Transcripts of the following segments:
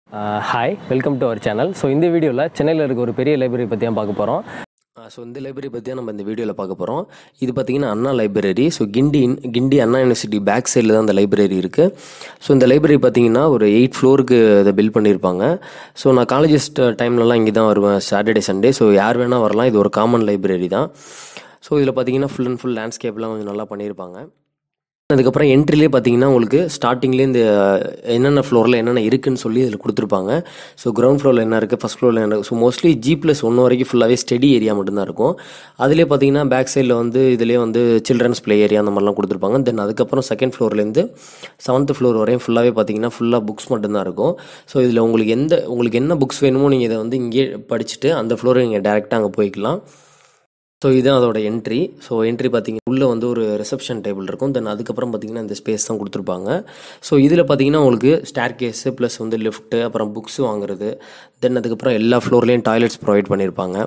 hi welcome to our channel so இந்த வீடியோவில் சென்னையில் இருக்க ஒரு பெரிய லைப்ரரி பற்றி தான் பார்க்க போகிறோம் ஸோ இந்த லைப்ரரி பற்றி தான் நம்ம இந்த வீடியோவில் பார்க்க போகிறோம் இது பார்த்தீங்கன்னா Anna library so Guindy Guindy Anna university back சைடில் தான் இந்த லைப்ரரி இருக்குது ஸோ இந்த லைப்ரரி பார்த்தீங்கன்னா ஒரு எயிட் ஃப்ளோருக்கு இதை பில்ட் பண்ணியிருப்பாங்க ஸோ நான் காலேஜஸ் டைம்லலாம் இங்கே தான் வருவேன் சாட்டர்டே சண்டே ஸோ யார் வேணால் வரலாம் இது ஒரு காமன் லைப்ரரி தான் ஸோ இதில் பார்த்தீங்கன்னா ஃபுல் அண்ட் ஃபுல் லேண்ட்ஸ்கேப்லாம் கொஞ்சம் நல்லா பண்ணியிருப்பாங்க அதுக்கப்புறம் என்ட்ரிலே பார்த்தீங்கன்னா உங்களுக்கு ஸ்டார்டிங்லேயே இந்த என்னென்ன ஃப்ளோரில் என்னென்ன இருக்குன்னு சொல்லி இதில் கொடுத்துருப்பாங்க ஸோ கிரவுண்ட் ஃப்ளோரில் என்ன இருக்குது ஃபஸ்ட் ஃப்ளோரில் என்ன ஸோ மோஸ்ட்லி ஜி ப்ளஸ் ஒன்று வரைக்கும் ஃபுல்லாகவே ஸ்டடி ஏரியா மட்டும்தான் இருக்கும் அதிலே பார்த்தீங்கன்னா பேக் சைடில் வந்து இதிலே வந்து சில்ட்ரன்ஸ் ப்ளே ஏரியா அந்த மாதிரிலாம் கொடுத்துருப்பாங்க தென் அதுக்கப்புறம் செகண்ட் ஃப்ளோர்லேருந்து செவன்த் ஃப்ளோர் வரையும் ஃபுல்லாகவே பார்த்தீங்கன்னா ஃபுல்லாக புக்ஸ் மட்டும்தான் இருக்கும் ஸோ இதில் உங்களுக்கு எந்த உங்களுக்கு என்ன புக்ஸ் வேணுமோ நீங்கள் இதை வந்து இங்கே படிச்சுட்டு அந்த ஃப்ளோரை நீங்கள் டேரெக்டாக அங்கே போய்க்கலாம் ஸோ இதுதான் அதோட என்ட்ரி ஸோ என்ட்ரி பார்த்தீங்க உள்ளே வந்து ஒரு ரிசப்ஷன் டேபிள் இருக்கும் தென் அதுக்கப்புறம் பார்த்தீங்கன்னா இந்த ஸ்பேஸ் தான் கொடுத்துருப்பாங்க ஸோ இதில் பார்த்தீங்கன்னா உங்களுக்கு ஸ்டேர் கேஸு ப்ளஸ் வந்து லிஃப்ட்டு அப்புறம் புக்ஸ் வாங்குறது தென் அதுக்கப்புறம் எல்லா ஃப்ளோர்லேயும் டாய்லெட்ஸ் ப்ரொவைட் பண்ணியிருப்பாங்க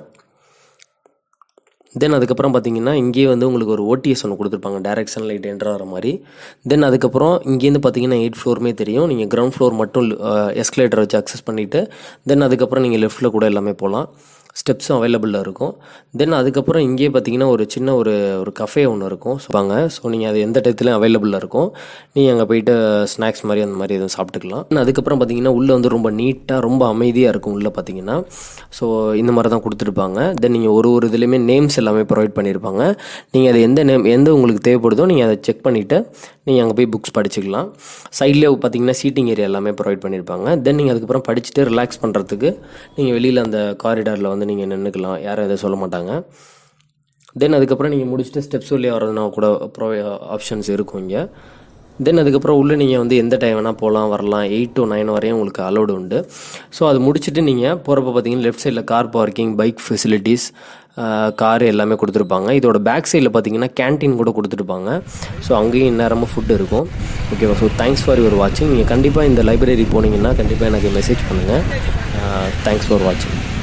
தென் அதுக்கப்புறம் பார்த்தீங்கன்னா இங்கேயே வந்து உங்களுக்கு ஒரு ஓடிஎஸ் ஒன்று கொடுத்துருப்பாங்க டைரக்ஷன் லைட் என்ட்ரு ஆகிற மாதிரி தென் அதுக்கப்புறம் இங்கேருந்து பார்த்தீங்கன்னா எயிட் ஃப்ளோருமே தெரியும் நீங்கள் கிரவுண்ட் ஃப்ளோர் மட்டும் எஸ்கலேட்டர் வச்சு அக்சஸ் பண்ணிவிட்டு தென் அதுக்கப்புறம் நீங்கள் லெஃப்ட்டில் கூட எல்லாமே போகலாம் ஸ்டெப்ஸும் அவைலபிளாக இருக்கும் தென் அதுக்கப்புறம் இங்கேயே பார்த்தீங்கன்னா ஒரு சின்ன ஒரு ஒரு கஃபே ஒன்று இருக்கும் ஸோ வாங்க ஸோ நீங்கள் அது எந்த டயத்துலையும் அவைலபிளாக இருக்கும் நீங்கள் அங்கே போயிட்டு ஸ்நாக்ஸ் மாதிரி அந்த மாதிரி எதுவும் சாப்பிட்டுக்கலாம் Then அதுக்கப்புறம் பார்த்தீங்கன்னா உள்ளே வந்து ரொம்ப நீட்டாக ரொம்ப அமைதியாக இருக்கும் உள்ளே பார்த்தீங்கன்னா ஸோ இந்த மாதிரி தான் கொடுத்துருப்பாங்க தென் நீங்கள் ஒரு ஒரு இதுலேயுமே நேம்ஸ் எல்லாமே ப்ரொவைட் பண்ணியிருப்பாங்க நீங்கள் அது எந்த நேம் எந்த உங்களுக்கு தேவைப்படுதோ நீங்கள் அதை செக் பண்ணிவிட்டு நீங்கள் அங்கே போய் புக்ஸ் படிச்சுக்கலாம் சைட்லேயே பார்த்தீங்கன்னா சீட்டிங் ஏரியா எல்லாமே ப்ரொவைட் பண்ணியிருப்பாங்க தென் நீங்கள் அதுக்கப்புறம் படிச்சுட்டு ரிலாக்ஸ் பண்ணுறதுக்கு நீங்கள் வெளியில் அந்த காரிடாரில் வந்து நீங்கள் நின்றுக்கலாம் யாரும் எதுவும் சொல்ல மாட்டாங்க தென் அதுக்கப்புறம் நீங்கள் முடிச்சுட்டு ஸ்டெப்ஸ் வழியாக வரதுனா கூட ப்ரொ ஆப்ஷன்ஸ் இருக்கும் இங்கே தென் அதுக்கப்புறம் உள்ளே நீங்கள் வந்து எந்த டைம் வேணால் போகலாம் வரலாம் எயிட் டு நைன் வரையும் உங்களுக்கு அலோடு உண்டு ஸோ அது முடிச்சுட்டு நீங்கள் போகிறப்ப பார்த்தீங்கன்னா லெஃப்ட் சைடில் car parking bike facilities car எல்லாமே கொடுத்துருப்பாங்க இதோட பேக் சைடில் பார்த்தீங்கன்னா கேன்டீன் கூட கொடுத்துருப்பாங்க ஸோ அங்கேயும் இந்நேரமாக ஃபுட் இருக்கும் ஓகேவா ஸோ தேங்க்ஸ் ஃபார் யுவர் வாட்சிங் நீங்கள் கண்டிப்பாக இந்த லைப்ரரி போனீங்கன்னா கண்டிப்பாக எனக்கு மெசேஜ் பண்ணுங்கள் தேங்க்ஸ் ஃபார் வாட்சிங்